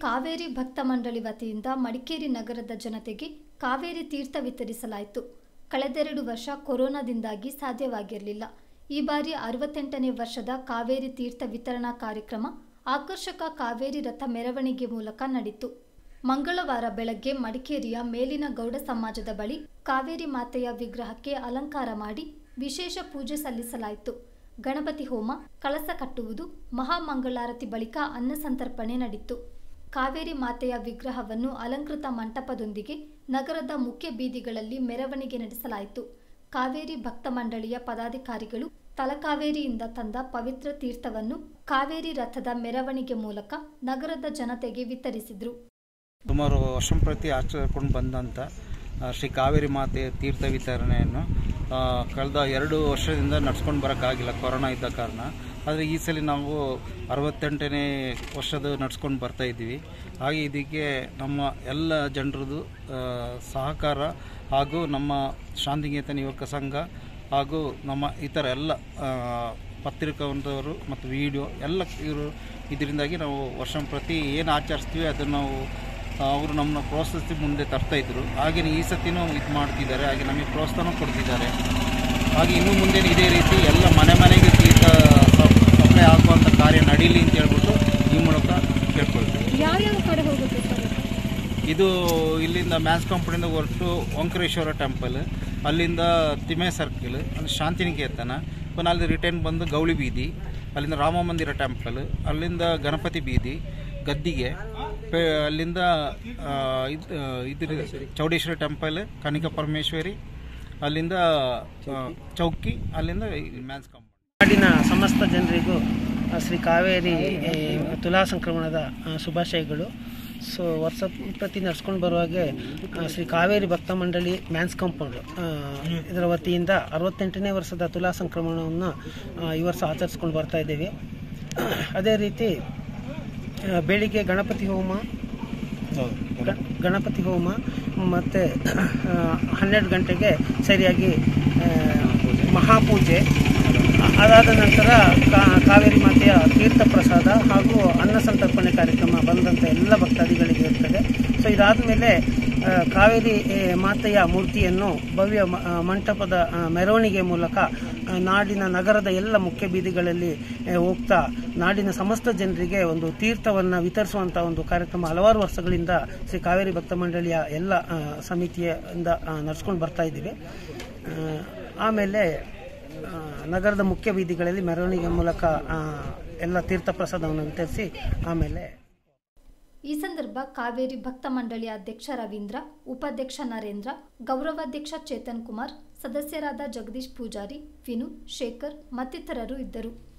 ಕಾವೇರಿ ಭಕ್ತ ಮಂಡಳಿ ವತಿಯಿಂದ ಮಡಿಕೇರಿ ನಗರದ ಜನತೆಗೆ ಕಾವೇರಿ ತೀರ್ಥ ವಿತರಿಸಲಾಯಿತು ಕಳೆದೆರಡು ವರ್ಷ ಕೊರೋನಾದಿಂದಾಗಿ ಸಾಧ್ಯವಾಗಿರಲಿಲ್ಲ ಈ ಬಾರಿ ಅರವತ್ತೆಂಟನೇ ವರ್ಷದ ಕಾವೇರಿ ತೀರ್ಥ ವಿತರಣಾ ಕಾರ್ಯಕ್ರಮ ಆಕರ್ಷಕ ಕಾವೇರಿ ರಥ ಮೆರವಣಿಗೆ ಮೂಲಕ ನಡೆಯಿತು ಮಂಗಳವಾರ ಬೆಳಗ್ಗೆ ಮಡಿಕೇರಿಯ ಮೇಲಿನ ಗೌಡ ಸಮಾಜದ ಬಳಿ ಕಾವೇರಿ ಮಾತೆಯ ವಿಗ್ರಹಕ್ಕೆ ಅಲಂಕಾರ ಮಾಡಿ ವಿಶೇಷ ಪೂಜೆ ಸಲ್ಲಿಸಲಾಯಿತು ಗಣಪತಿ ಹೋಮ ಕಳಸ ಕಟ್ಟುವುದು ಮಹಾಮಂಗಳಾರತಿ ಬಳಿಕ ಅನ್ನ ಸಂತರ್ಪಣೆ ನಡೆಯಿತು ಕಾವೇರಿ ಮಾತೆಯ ವಿಗ್ರಹವನ್ನು ಅಲಂಕೃತ ಮಂಟಪದೊಂದಿಗೆ ನಗರದ ಮುಖ್ಯ ಬೀದಿಗಳಲ್ಲಿ ಮೆರವಣಿಗೆ ನಡೆಸಲಾಯಿತು ಕಾವೇರಿ ಭಕ್ತ ಮಂಡಳಿಯ ಪದಾಧಿಕಾರಿಗಳು ತಲಕಾವೇರಿಯಿಂದ ತಂದ ಪವಿತ್ರ ತೀರ್ಥವನ್ನು ಕಾವೇರಿ ರಥದ ಮೆರವಣಿಗೆ ಮೂಲಕ ನಗರದ ಜನತೆಗೆ ವಿತರಿಸಿದರು ಸುಮಾರು ವರ್ಷಂಪ್ರತಿ ಆಚರಿಸ್ಕೊಂಡು ಬಂದಂಥ ಆ, ಶ್ರೀ ಕಾವೇರಿ ಮಾತೆ ತೀರ್ಥ ವಿತರಣೆಯನ್ನು ಆ, ಕಳೆದ ಎರಡು ವರ್ಷದಿಂದ ನಡ್ಸ್ಕೊಂಡು ಬರೋಕ್ಕಾಗಿಲ್ಲ ಕೊರೋನಾ ಇದ್ದ ಕಾರಣ ಆದರೆ ಈ ಸಲ ನಾವು ಅರವತ್ತೆಂಟನೇ ವರ್ಷದ ನಡ್ಸ್ಕೊಂಡು ಬರ್ತಾ ಇದ್ದೀವಿ ಹಾಗೆ ಇದಕ್ಕೆ ನಮ್ಮ ಎಲ್ಲ ಜನರದು ಆ, ಸಹಕಾರ ಹಾಗೂ ನಮ್ಮ ಶಾಂತಿನಿಕೇತನ ಯುವಕ ಸಂಘ ಹಾಗೂ ನಮ್ಮ ಇತರ ಎಲ್ಲ ಆ, ಪತ್ರಿಕಾವಂತವರು ಮತ್ತು ವಿಡಿಯೋ ಎಲ್ಲ ಇವರು ಇದರಿಂದಾಗಿ ನಾವು ವರ್ಷಂಪ್ರತಿ ಏನು ಆಚರಿಸ್ತೀವಿ ಅದನ್ನು ನಾವು ಅವರು ನಮ್ಮನ್ನ ಪ್ರೋತ್ಸಾಹಿಸಿ ಮುಂದೆ ತರ್ತಾ ಇದ್ರು ಹಾಗೆಯೇ ಈ ಸತಿನೂ ಇದು ಮಾಡ್ತಿದ್ದಾರೆ ಹಾಗೆ ನಮಗೆ ಪ್ರೋತ್ಸಾಹ ಕೊಡ್ತಿದ್ದಾರೆ ಹಾಗೆ ಇನ್ನು ಮುಂದೆ ಇದೇ ರೀತಿ ಎಲ್ಲ ಮನೆ ಮನೆಗೆ ತೀರ್ಥ ಸಪ್ಲೈ ಆಗುವಂಥ ಕಾರ್ಯ ನಡೀಲಿ ಅಂತ ಹೇಳ್ಬಿಟ್ಟು ಈ ಮೂಲಕ ಕೇಳ್ಕೊಳ್ತೀವಿ ಯಾವ್ಯಾವ ಕಡೆ ಹೋಗುತ್ತೆ ಸರ್ ಇದು ಇಲ್ಲಿಂದ ಮ್ಯಾನ್ಸ್ ಕಂಪನಿಯಿಂದ ಹೊರಟು ಓಂಕರೇಶ್ವರ ಟೆಂಪಲ್ ಅಲ್ಲಿಂದ ತಿಮೆ ಸರ್ಕಲ್ ಅಲ್ಲಿ ಶಾಂತಿನಿಕೇತನ ಪುನಃ ಅಲ್ಲಿ ರಿಟರ್ನ್ ಬಂದು ಗೌಳಿ ಬೀದಿ ಅಲ್ಲಿಂದ ರಾಮ ಮಂದಿರ ಟೆಂಪಲ್ ಅಲ್ಲಿಂದ ಗಣಪತಿ ಬೀದಿ ಗದ್ದಿಗೆ ಪೆ- ಅಲ್ಲಿಂದ ಆ, ಇದ್- ಆ, ಇದು ಚೌಡೇಶ್ವರಿ ಟೆಂಪಲ್ ಕನಿಕ ಪರಮೇಶ್ವರಿ ಅಲ್ಲಿಂದ ಆ, ಚೌಕಿ ಅಲ್ಲಿಂದ ಮ್ಯಾನ್ಸ್ ಕಂಪನಿ ನಾಡಿನ ಸಮಸ್ತ ಜನರಿಗೂ ಆ, ಶ್ರೀ ಕಾವೇರಿ ಏ, ತುಲಾ ಸಂಕ್ರಮಣದ ಆ, ಶುಭಾಶಯಗಳು ಸೊ ವರ್ಷ ಪ್ರತಿ ನಡ್ಸ್ಕೊಂಡು ಬರುವಾಗೆ ಆ, ಶ್ರೀ ಕಾವೇರಿ ಭಕ್ತ ಮಂಡಳಿ ಮ್ಯಾನ್ಸ್ ಕಾಂಪೌಂಡ್ ಆ, ಇದರ ವತಿಯಿಂದ ಅರವತ್ತೆಂಟನೇ ವರ್ಷದ ತುಲಾ ಸಂಕ್ರಮಣವನ್ನು ಆ, ಈ ವರ್ಷ ಆಚರಿಸ್ಕೊಂಡು ಬರ್ತಾ ಇದ್ದೀವಿ ಅದೇ ರೀತಿ ಆ, ಬೆಳಿಗ್ಗೆ ಗಣಪತಿ ಹೋಮ ಗ- ಗಣಪತಿ ಹೋಮ ಮತ್ತು ಹನ್ನೆರಡು ಗಂಟೆಗೆ ಸರಿಯಾಗಿ ಆ, ಮಹಾಪೂಜೆ ಅದಾದ ನಂತರ ಕಾ- ಕಾವೇರಿ ಮಾತೆಯ ತೀರ್ಥ ಪ್ರಸಾದ ಹಾಗೂ ಅನ್ನ ಸಂತರ್ಪಣೆ ಕಾರ್ಯಕ್ರಮ ಬಂದಂಥ ಎಲ್ಲ ಭಕ್ತಾದಿಗಳಿಗೆ ಇರ್ತದೆ ಸೊ ಇದಾದ ಮೇಲೆ ಕಾವೇರಿ ಆ, ಮಾತೆಯ ಮೂರ್ತಿಯನ್ನು ಭವ್ಯ ಮ- ಆ, ಮಂಟಪದ ಆ, ಮೆರವಣಿಗೆ ಮೂಲಕ ಆ, ನಾಡಿನ ನಗರದ ಎಲ್ಲ ಮುಖ್ಯ ಬೀದಿಗಳಲ್ಲಿ ಆ, ಹೋಗ್ತಾ ನಾಡಿನ ಸಮಸ್ತ ಜನರಿಗೆ ಒಂದು ತೀರ್ಥವನ್ನು ವಿತರಿಸುವಂಥ ಒಂದು ಕಾರ್ಯಕ್ರಮ ಹಲವಾರು ವರ್ಷಗಳಿಂದ ಶ್ರೀ ಕಾವೇರಿ ಭಕ್ತ ಮಂಡಳಿಯ ಎಲ್ಲ ಆ, ಸಮಿತಿಯಿಂದ ನಡ್ಸ್ಕೊಂಡು ಬರ್ತಾ ಇದ್ದೀವಿ ಆ, ಆಮೇಲೆ ಆ, ನಗರದ ಮುಖ್ಯ ಬೀದಿಗಳಲ್ಲಿ ಮೆರವಣಿಗೆ ಮೂಲಕ ಆ, ಎಲ್ಲ ತೀರ್ಥ ಪ್ರಸಾದವನ್ನು ವಿತರಿಸಿ ಆಮೇಲೆ ಈ ಸಂದರ್ಭ ಕಾವೇರಿ ಭಕ್ತ ಮಂಡಳಿಯ ಅಧ್ಯಕ್ಷ ರವೀಂದ್ರ ಉಪಾಧ್ಯಕ್ಷ ನರೇಂದ್ರ ಗೌರವಾಧ್ಯಕ್ಷ ಚೇತನ್ ಕುಮಾರ್ ಸದಸ್ಯರಾದ ಜಗದೀಶ್ ಪೂಜಾರಿ ವಿನು ಶೇಖರ್ ಮತ್ತಿತರರು ಇದ್ದರು